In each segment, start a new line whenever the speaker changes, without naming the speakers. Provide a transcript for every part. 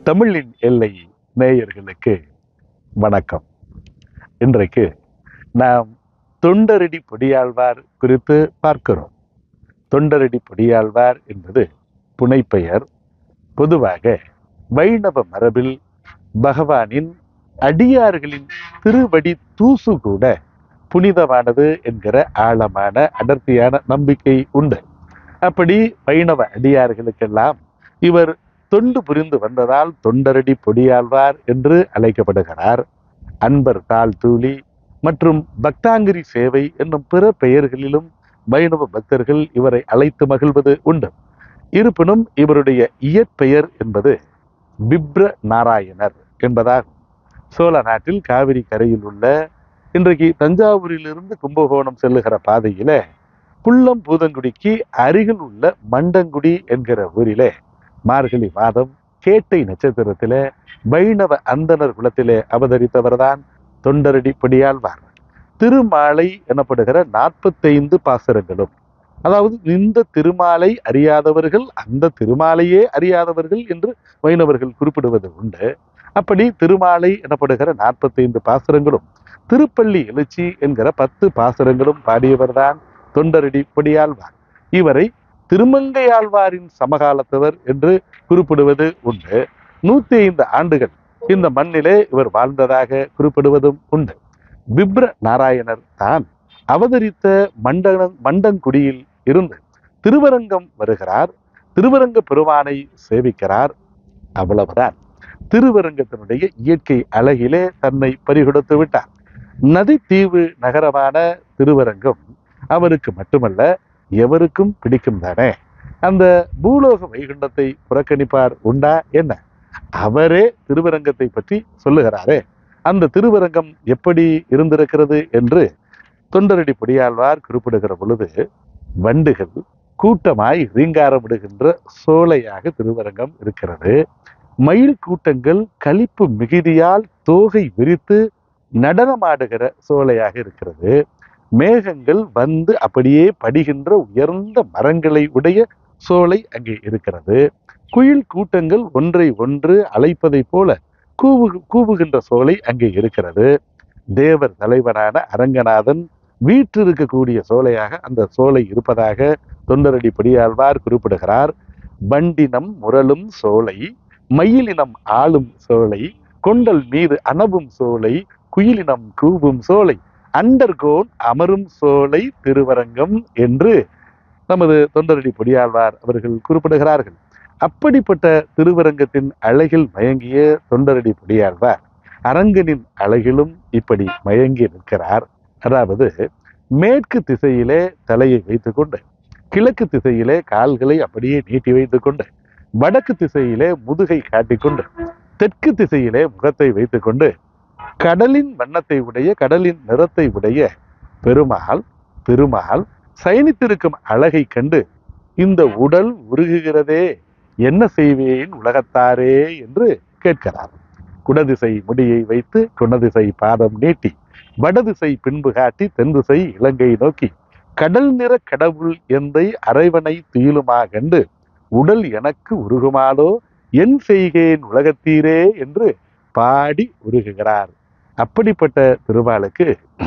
தமிழின் எல்லை நேயர்களுக்கு வணக்கம் இன்றைக்கு நாம் தொண்டரடி பொடியாழ்வார் குறித்து பார்க்கிறோம் தொண்டரடி பொடியாழ்வார் என்பது புனைப்பெயர் பொதுவாக வைணவ மரபில் பகவானின் அடியார்களின் திருவடி தூசு கூட புனிதமானது என்கிற ஆழமான அடர்த்தியான நம்பிக்கை உண்டு அப்படி வைணவ அடியார்களுக்கெல்லாம் இவர் தொண்டு புரிந்து வந்ததால் தொண்டரடி பொடியாழ்வார் என்று அழைக்கப்படுகிறார் அன்பர் தாள் தூளி மற்றும் பக்தாங்கிரி சேவை என்னும் பிற பெயர்களிலும் வைணவ பக்தர்கள் இவரை அழைத்து மகிழ்வது உண்டு இருப்பினும் இவருடைய இயற்பெயர் என்பது பிப்ர நாராயணர் என்பதாகும் சோழ நாட்டில் காவிரி கரையில் உள்ள இன்றைக்கு தஞ்சாவூரிலிருந்து கும்பகோணம் செல்லுகிற பாதையில புள்ளம் பூதங்குடிக்கு அருகில் உள்ள மண்டங்குடி என்கிற ஊரிலே மார்கழி மாதம் கேட்டை நட்சத்திரத்திலே வைணவ அந்தணர் குலத்திலே அவதரித்தவர்தான் தொண்டரடி பொடியாழ்வார் திருமாலை எனப்படுகிற நாற்பத்தைந்து பாசுரங்களும் அதாவது இந்த திருமாலை அறியாதவர்கள் அந்த திருமாலையே அறியாதவர்கள் என்று வைணவர்கள் குறிப்பிடுவது உண்டு அப்படி திருமாலை எனப்படுகிற நாற்பத்தைந்து பாசுரங்களும் திருப்பள்ளி எழுச்சி என்கிற பத்து பாசுரங்களும் பாடியவர்தான் தொண்டரடி பொடியாழ்வார் இவரை திருமங்கையாழ்வாரின் சமகாலத்தவர் என்று குறிப்பிடுவது உண்டு நூத்தி ஐந்து ஆண்டுகள் இந்த மண்ணிலே இவர் வாழ்ந்ததாக குறிப்பிடுவதும் உண்டு விப்ர நாராயணர் தான் அவதரித்த மண்டன மண்டங்குடியில் இருந்து திருவரங்கம் வருகிறார் திருவரங்க பெருமானை சேவிக்கிறார் அவ்வளவுதான் திருவரங்கத்தினுடைய இயற்கை அழகிலே தன்னை பறிகொடுத்து விட்டார் நதித்தீவு நகரமான திருவரங்கம் அவருக்கு மட்டுமல்ல எவருக்கும் பிடிக்கும் தானே அந்த பூலோக வைகுண்டத்தை புறக்கணிப்பார் உண்டா என்ன அவரே திருவரங்கத்தை பற்றி சொல்லுகிறாரே அந்த திருவரங்கம் எப்படி இருந்திருக்கிறது என்று தொண்டரடி பொடியாழ்வார் குறிப்பிடுகிற பொழுது வண்டுகள் கூட்டமாய் ரீங்காரமிடுகின்ற சோலையாக திருவரங்கம் இருக்கிறது மயில் கூட்டங்கள் களிப்பு மிகுதியால் தோகை விரித்து நடனமாடுகிற சோலையாக இருக்கிறது மேகங்கள் வந்து அப்படியே படிகின்ற உயர்ந்த மரங்களை உடைய சோலை அங்கே இருக்கிறது குயில் கூட்டங்கள் ஒன்றை ஒன்று அழைப்பதைப் போல கூவு கூவுகின்ற சோலை அங்கே இருக்கிறது தேவர் தலைவனான அரங்கநாதன் வீற்றிருக்கக்கூடிய சோலையாக அந்த சோலை இருப்பதாக தொண்டரடி படியாழ்வார் குறிப்பிடுகிறார் வண்டினம் முரளும் சோலை மயிலினம் ஆளும் சோலை கொண்டல் மீது அனவும் சோலை குயிலினம் கூவும் சோலை அண்டர்கோன் அமரும் சோலை திருவரங்கம் என்று நமது தொண்டரடி பொடியாழ்வார் அவர்கள் குறிப்பிடுகிறார்கள் அப்படிப்பட்ட திருவரங்கத்தின் அழகில் மயங்கிய தொண்டரடி பொடியாழ்வார் அரங்கனின் அழகிலும் இப்படி மயங்கி நிற்கிறார் அதாவது மேற்கு திசையிலே தலையை வைத்துக்கொண்டு கிழக்கு திசையிலே கால்களை அப்படியே நீட்டி வைத்துக்கொண்டு வடக்கு திசையிலே முதுகை காட்டிக்கொண்டு தெற்கு திசையிலே முகத்தை வைத்துக்கொண்டு கடலின் வண்ணத்தை உடைய கடலின் நிறத்தை உடைய பெருமாள் திருமால் சயனித்திருக்கும் அழகை கண்டு இந்த உடல் உருகுகிறதே என்ன செய்வேன் உலகத்தாரே என்று கேட்கிறார் குடதிசை முடியை வைத்து குணதிசை பாதம் நீட்டி வடதிசை பின்பு காட்டி தென்திசை இலங்கை நோக்கி கடல் நிற கடவுள் எந்தை அரைவனை துயிலுமா கண்டு உடல் எனக்கு உருகுமாலோ என் செய்கேன் உலகத்தீரே என்று பாடி உருகுகிறார் அப்படிப்பட்ட திருமாலுக்கு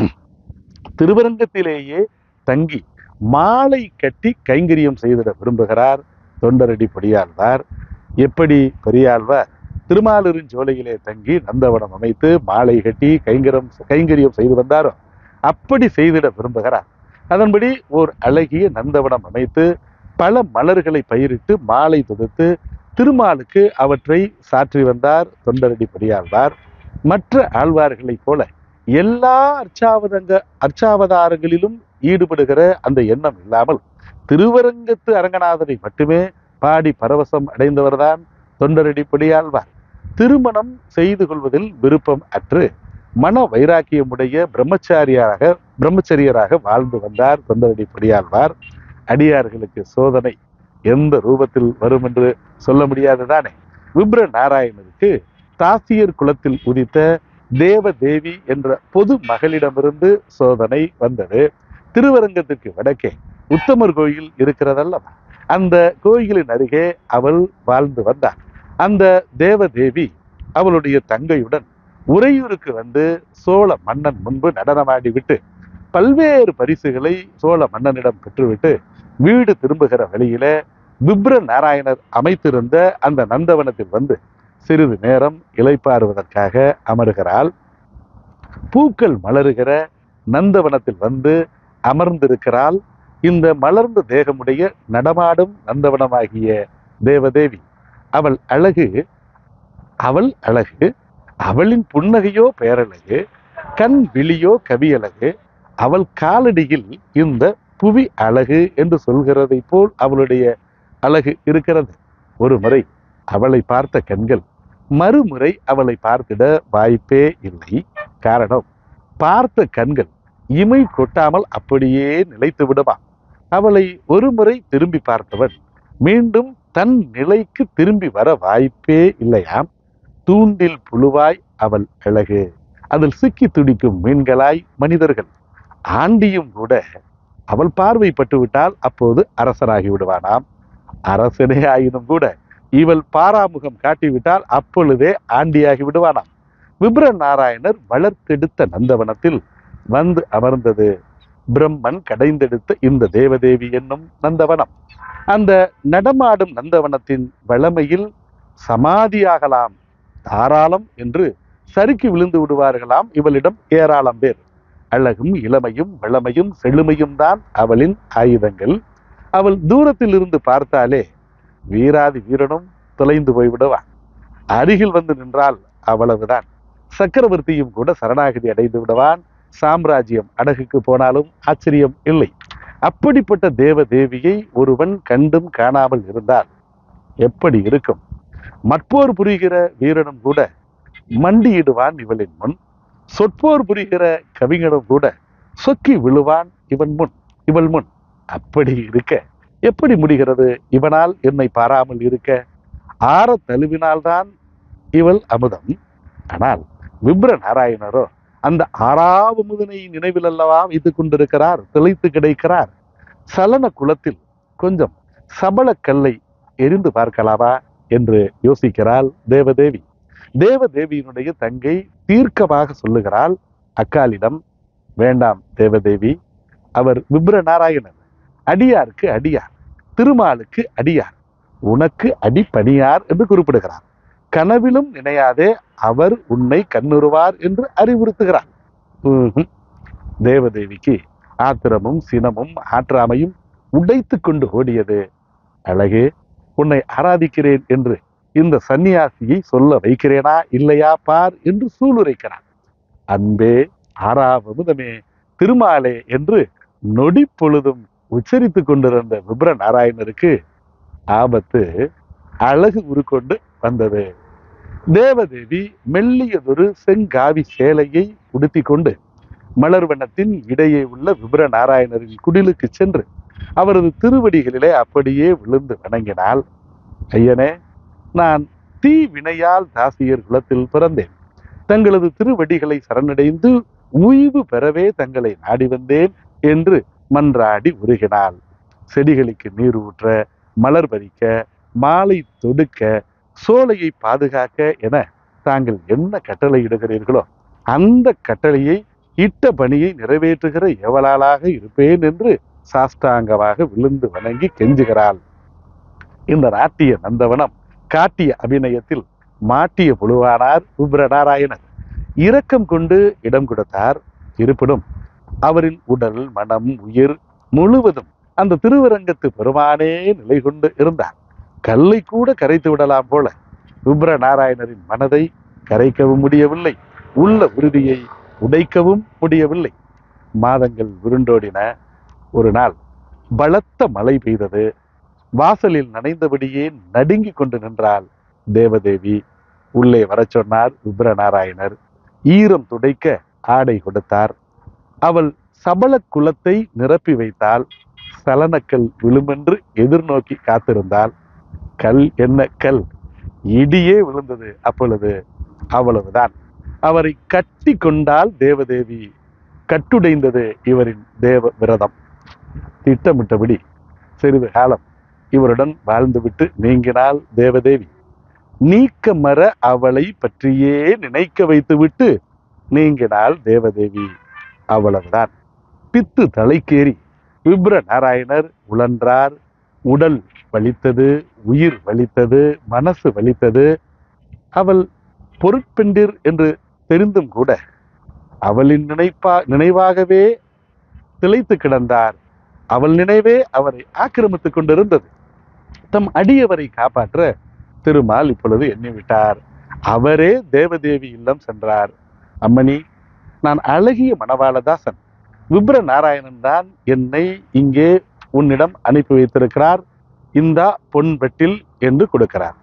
திருவரங்கத்திலேயே தங்கி மாலை கட்டி கைங்கரியம் செய்திட விரும்புகிறார் தொண்டரடி பொடியாழ்வார் எப்படி பெரியாழ்வார் திருமாலிருஞ்சோலையிலே தங்கி நந்தவனம் அமைத்து மாலை கட்டி கைங்கரம் கைங்கரியம் செய்து வந்தாரோ அப்படி செய்திட விரும்புகிறார் அதன்படி ஓர் அழகிய நந்தவனம் அமைத்து பல மலர்களை பயிரிட்டு மாலை தொடுத்து திருமாலுக்கு அவற்றை சாற்றி வந்தார் தொண்டரடி பெரியாழ்வார் மற்ற ஆழ்வார்களைப் போல எல்லா அர்ச்சாவதங்க அர்ச்சாவதாரங்களிலும் ஈடுபடுகிற அந்த எண்ணம் இல்லாமல் திருவரங்கத்து அரங்கநாதனை மட்டுமே பாடி பரவசம் அடைந்தவர்தான் தொண்டரடி பொடியாழ்வார் திருமணம் செய்து கொள்வதில் விருப்பம் அற்று மன வைராக்கியமுடைய பிரம்மச்சாரியாக பிரம்மச்சரியராக வாழ்ந்து வந்தார் தொண்டரடி பொடியாழ்வார் அடியார்களுக்கு சோதனை எந்த ரூபத்தில் வரும் என்று சொல்ல முடியாதுதானே விப்ர நாராயணருக்கு தாசியர் குலத்தில் உதித்த தேவ தேவி என்ற பொது மகளிடமிருந்து சோதனை வந்தது திருவரங்கத்திற்கு வடக்கே உத்தமர் கோயில் இருக்கிறதல்லவா அந்த கோயிலின் அருகே அவள் வாழ்ந்து வந்தார் அந்த தேவதேவி அவளுடைய தங்கையுடன் உறையூருக்கு வந்து சோழ மன்னன் முன்பு நடனமாடி விட்டு பல்வேறு பரிசுகளை சோழ மன்னனிடம் பெற்றுவிட்டு வீடு திரும்புகிற வழியில விப்ர நாராயணர் அமைத்திருந்த அந்த நந்தவனத்தில் வந்து சிறிது நேரம் இளைப்பாறுவதற்காக அமருகிறாள் பூக்கள் மலருகிற நந்தவனத்தில் வந்து அமர்ந்திருக்கிறாள் இந்த மலர்ந்த தேகமுடைய நடமாடும் நந்தவனமாகிய தேவதேவி அவள் அழகு அவள் அழகு அவளின் புன்னகையோ பேரழகு கண் விழியோ கவியழகு அவள் காலடியில் இந்த புவி அழகு என்று சொல்கிறதை போல் அவளுடைய அழகு இருக்கிறது ஒரு முறை அவளை பார்த்த கண்கள் மறுமுறை அவளை பார்த்திட வாய்ப்பே இல்லை காரணம் பார்த்த கண்கள் இமை கொட்டாமல் அப்படியே நிலைத்து விடுமா அவளை ஒரு முறை திரும்பி பார்த்தவன் மீண்டும் தன் நிலைக்கு திரும்பி வர வாய்ப்பே இல்லையாம் தூண்டில் புழுவாய் அவள் அழகு அதில் சிக்கி துடிக்கும் மீன்களாய் மனிதர்கள் ஆண்டியும் கூட அவள் பார்வைப்பட்டு விட்டால் அப்போது அரசனாகி விடுவானாம் அரசனே ஆயினும் கூட இவள் பாராமுகம் காட்டிவிட்டால் அப்பொழுதே ஆண்டியாகி விடுவானாம் விப்ர நாராயணர் வளர்த்தெடுத்த நந்தவனத்தில் வந்து அமர்ந்தது பிரம்மன் கடைந்தெடுத்த இந்த தேவதேவி என்னும் நந்தவனம் அந்த நடமாடும் நந்தவனத்தின் வளமையில் சமாதியாகலாம் தாராளம் என்று சறுக்கி விழுந்து விடுவார்களாம் இவளிடம் ஏராளம் பேர் அழகும் இளமையும் வளமையும் செழுமையும் தான் அவளின் ஆயுதங்கள் அவள் தூரத்தில் இருந்து பார்த்தாலே வீராதி வீரனும் தொலைந்து போய்விடுவான் அருகில் வந்து நின்றால் அவ்வளவுதான் சக்கரவர்த்தியும் கூட சரணாகதி அடைந்து விடுவான் சாம்ராஜ்யம் அடகுக்கு போனாலும் ஆச்சரியம் இல்லை அப்படிப்பட்ட தேவ தேவியை ஒருவன் கண்டும் காணாமல் இருந்தால் எப்படி இருக்கும் மற்போர் புரிகிற வீரனும் கூட மண்டியிடுவான் இவளின் முன் சொற்போர் புரிகிற கவிஞனும் கூட சொக்கி விழுவான் இவன் முன் இவள் முன் அப்படி இருக்க எப்படி முடிகிறது இவனால் என்னை பாராமல் இருக்க ஆற தழுவினால்தான் இவள் அமுதம் ஆனால் விப்ர நாராயணரோ அந்த ஆறாவமுதனை நினைவில் அல்லவா வைத்துக் கொண்டிருக்கிறார் திளைத்து கிடைக்கிறார் சலன குலத்தில் கொஞ்சம் சபல கல்லை எரிந்து பார்க்கலாமா என்று யோசிக்கிறாள் தேவதேவி தேவதேவியினுடைய தங்கை தீர்க்கமாக சொல்லுகிறாள் அக்காலிடம் வேண்டாம் தேவதேவி அவர் விப்ர நாராயணன் அடியாருக்கு அடியார் திருமாலுக்கு அடியார் உனக்கு அடிப்பணியார் என்று குறிப்பிடுகிறார் கனவிலும் நினையாதே அவர் உன்னை கண்ணுறுவார் என்று அறிவுறுத்துகிறார் ம்ஹும். தேவதேவிக்கு ஆத்திரமும் சினமும் ஆற்றாமையும் உடைத்து கொண்டு ஓடியது அழகே உன்னை ஆராதிக்கிறேன் என்று இந்த சந்நியாசியை சொல்ல வைக்கிறேனா இல்லையா பார் என்று சூளுரைக்கிறார் அன்பே ஆறாவமுதமே திருமாலே என்று நொடி பொழுதும் உச்சரித்துக் கொண்டிருந்த விப்ர நாராயணருக்கு ஆபத்து அழகு உருக்கொண்டு வந்தது தேவதேவி மெல்லியதொரு செங்காவி சேலையை உடுத்தி கொண்டு மலர்வனத்தின் இடையே உள்ள விபர நாராயணரின் குடிலுக்கு சென்று அவரது திருவடிகளிலே அப்படியே விழுந்து வணங்கினாள் ஐயனே நான் தீ வினையால் தாசியர் குலத்தில் பிறந்தேன் தங்களது திருவடிகளை சரணடைந்து உய்வு பெறவே தங்களை நாடி வந்தேன் என்று மன்றாடி உருகினாள் செடிகளுக்கு நீர் ஊற்ற மலர் பறிக்க மாலை தொடுக்க சோலையை பாதுகாக்க என தாங்கள் என்ன கட்டளை இடுகிறீர்களோ அந்த கட்டளையை இட்ட பணியை நிறைவேற்றுகிற எவளாளாக இருப்பேன் என்று சாஷ்டாங்கமாக விழுந்து வணங்கி கெஞ்சுகிறாள் இந்த நாட்டிய நந்தவனம் காட்டிய அபிநயத்தில் மாட்டிய புழுவானார் உப்ர நாராயணர் இரக்கம் கொண்டு இடம் கொடுத்தார் இருப்பினும் அவரின் உடல் மனம் உயிர் முழுவதும் அந்த திருவரங்கத்து பெருமானே நிலை கொண்டு இருந்தார் கல்லை கூட கரைத்து விடலாம் போல உப்ர நாராயணரின் மனதை கரைக்கவும் முடியவில்லை உள்ள உறுதியை உடைக்கவும் முடியவில்லை மாதங்கள் உருண்டோடின ஒரு நாள் பலத்த மழை பெய்தது வாசலில் நனைந்தபடியே நடுங்கி கொண்டு நின்றாள் தேவதேவி உள்ளே வரச் சொன்னார் உப்ர நாராயணர் ஈரம் துடைக்க ஆடை கொடுத்தார் அவள் சபல குலத்தை நிரப்பி வைத்தால் சலனக்கல் விழுமென்று எதிர்நோக்கி காத்திருந்தாள் கல் என்ன கல் இடியே விழுந்தது அப்பொழுது அவ்வளவுதான் அவரை கட்டி கொண்டால் தேவதேவி கட்டுடைந்தது இவரின் தேவ விரதம் திட்டமிட்டபடி சிறிது காலம் இவருடன் வாழ்ந்துவிட்டு நீங்கினாள் தேவதேவி நீக்கமர அவளை பற்றியே நினைக்க வைத்துவிட்டு நீங்கினாள் தேவதேவி அவ்வளவுதான் பித்து தலைக்கேறி விப்ர நாராயணர் உழன்றார் உடல் வலித்தது உயிர் வலித்தது மனசு வலித்தது அவள் பொருட்பெண்டிர் என்று தெரிந்தும் கூட அவளின் நினைப்பா நினைவாகவே திளைத்து கிடந்தார் அவள் நினைவே அவரை ஆக்கிரமித்துக் கொண்டிருந்தது தம் அடியவரை காப்பாற்ற திருமால் இப்பொழுது எண்ணிவிட்டார் அவரே தேவதேவி இல்லம் சென்றார் அம்மணி நான் அழகிய மணவாளதாசன் விப்ர நாராயணன் தான் என்னை இங்கே உன்னிடம் அனுப்பி வைத்திருக்கிறார் இந்தா பொன் வெட்டில் என்று கொடுக்கிறார்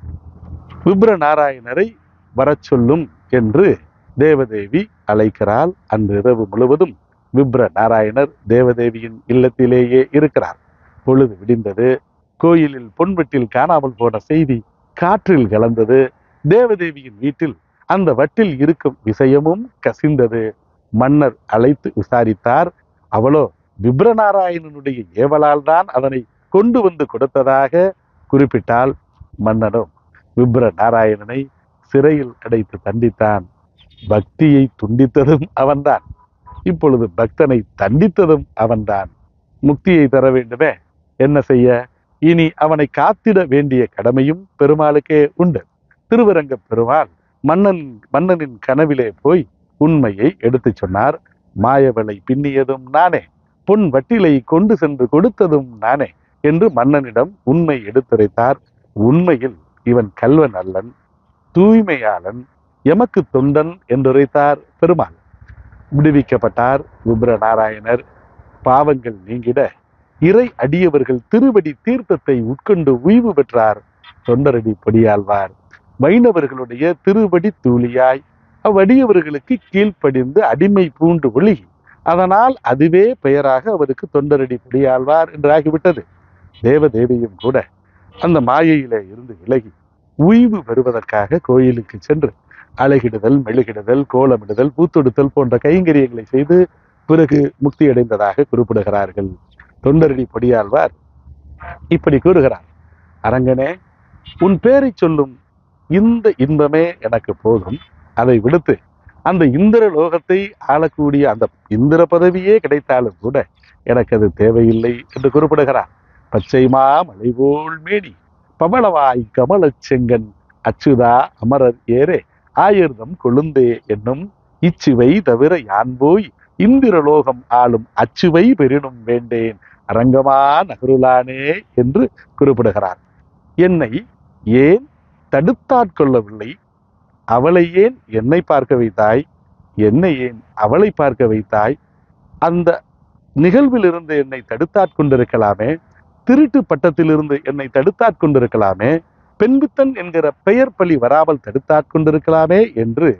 விப்ர நாராயணரை வரச் சொல்லும் என்று தேவதேவி அழைக்கிறாள் அன்று இரவு முழுவதும் விப்ர நாராயணர் தேவதேவியின் இல்லத்திலேயே இருக்கிறார் பொழுது விடிந்தது கோயிலில் பொன்வெட்டில் காணாமல் போன செய்தி காற்றில் கலந்தது தேவதேவியின் வீட்டில் அந்த வட்டில் இருக்கும் விஷயமும் கசிந்தது மன்னர் அழைத்து விசாரித்தார் அவளோ விப்ரநாராயணனுடைய ஏவலால் தான் அதனை கொண்டு வந்து கொடுத்ததாக குறிப்பிட்டால் மன்னனும் விப்ர நாராயணனை சிறையில் அடைத்து தண்டித்தான் பக்தியை துண்டித்ததும் அவன்தான் இப்பொழுது பக்தனை தண்டித்ததும் அவன்தான் முக்தியை தர வேண்டுமே என்ன செய்ய இனி அவனை காத்திட வேண்டிய கடமையும் பெருமாளுக்கே உண்டு திருவரங்க பெருமாள் மன்னன் மன்னனின் கனவிலே போய் உண்மையை எடுத்துச் சொன்னார் மாயவளை பின்னியதும் நானே பொன் வட்டிலை கொண்டு சென்று கொடுத்ததும் நானே என்று மன்னனிடம் உண்மை எடுத்துரைத்தார் உண்மையில் இவன் கல்வன் அல்லன் தூய்மையாளன் எமக்கு தொண்டன் என்றுரைத்தார் பெருமாள் விடுவிக்கப்பட்டார் விப்ர நாராயணர் பாவங்கள் நீங்கிட இறை அடியவர்கள் திருவடி தீர்த்தத்தை உட்கொண்டு உய்வு பெற்றார் தொண்டரடி பொடியாழ்வார் வைணவர்களுடைய திருவடி தூளியாய் அவ்வடியவர்களுக்கு கீழ்ப்படிந்து அடிமை பூண்டு ஒழுகி அதனால் அதுவே பெயராக அவருக்கு தொண்டரடி பொடியாழ்வார் என்று ஆகிவிட்டது தேவதேவியும் கூட அந்த மாயையிலே இருந்து விலகி உய்வு பெறுவதற்காக கோயிலுக்கு சென்று அழகிடுதல் மெழுகிடுதல் கோலமிடுதல் பூத்தொடுத்தல் போன்ற கைங்கரியங்களை செய்து பிறகு முக்தி அடைந்ததாக குறிப்பிடுகிறார்கள் தொண்டரடி பொடியாழ்வார் இப்படி கூறுகிறார் அரங்கனே உன் பேரை சொல்லும் இந்த இன்பமே எனக்கு போதும் அதை விடுத்து அந்த இந்திர லோகத்தை ஆளக்கூடிய அந்த இந்திர பதவியே கிடைத்தாலும் கூட எனக்கு அது தேவையில்லை என்று குறிப்பிடுகிறார் பச்சைமா மலைபோல் மேனி பவளவாய் கமலச் செங்கன் அச்சுதா அமரர் ஏரே ஆயிர்தம் கொழுந்தே என்னும் இச்சுவை தவிர யான் போய் இந்திரலோகம் ஆளும் அச்சுவை பெரினும் வேண்டேன் அரங்கமா நகருளானே என்று குறிப்பிடுகிறார் என்னை ஏன் தடுத்தாட்கொள்ளவில்லை அவளை ஏன் என்னை பார்க்க வைத்தாய் என்னை ஏன் அவளை பார்க்க வைத்தாய் அந்த நிகழ்விலிருந்து என்னை தடுத்தாட்கொண்டிருக்கலாமே திருட்டு பட்டத்திலிருந்து என்னை தடுத்தாட்கொண்டிருக்கலாமே பெண்பித்தன் என்கிற பெயர் பழி வராமல் தடுத்தாட்கொண்டிருக்கலாமே என்று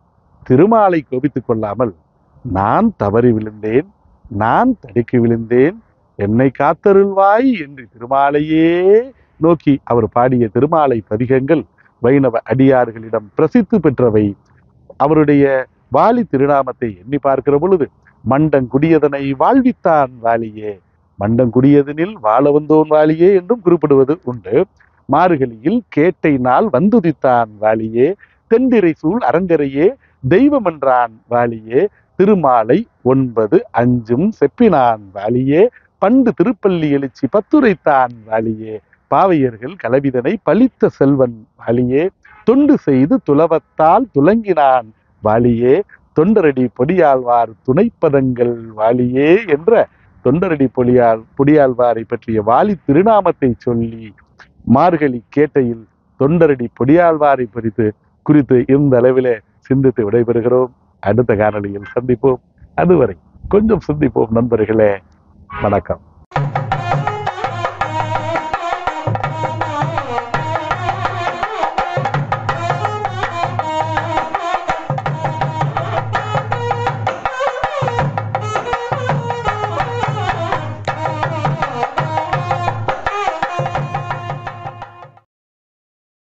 திருமாலை கோபித்துக் கொள்ளாமல் நான் தவறி விழுந்தேன் நான் தடுக்கி விழுந்தேன் என்னை காத்தருள்வாய் என்று திருமாலையே நோக்கி அவர் பாடிய திருமாலை பதிகங்கள் வைணவ அடியார்களிடம் பிரசித்து பெற்றவை அவருடைய வாலி திருநாமத்தை எண்ணி பார்க்கிற பொழுது மண்டங்குடியதனை வாழ்வித்தான் வாலியே மண்டங்குடியதனில் வாழ வந்தோன் வாலியே என்றும் குறிப்பிடுவது உண்டு மார்கழியில் கேட்டை நாள் வந்துதித்தான் வாலியே தென்திரை சூழ் அரங்கரையே தெய்வம் என்றான் வாலியே திருமாலை ஒன்பது அஞ்சும் செப்பினான் வாலியே பண்டு திருப்பள்ளி எழுச்சி பத்துரைத்தான் வாலியே பாவையர்கள் கலவிதனை பழித்த செல்வன் வாலியே தொண்டு செய்து துலவத்தால் துலங்கினான் வாலியே தொண்டரடி பொடியாழ்வார் துணைப்பதங்கள் வாலியே என்ற தொண்டரடி பொடியாள் பொடியாழ்வாரை பற்றிய வாலி திருநாமத்தை சொல்லி மார்கழி கேட்டையில் தொண்டரடி பொடியாழ்வாரை குறித்து குறித்து இந்த அளவிலே சிந்தித்து விடைபெறுகிறோம் அடுத்த காணொளியில் சந்திப்போம் அதுவரை கொஞ்சம் சிந்திப்போம் நண்பர்களே வணக்கம்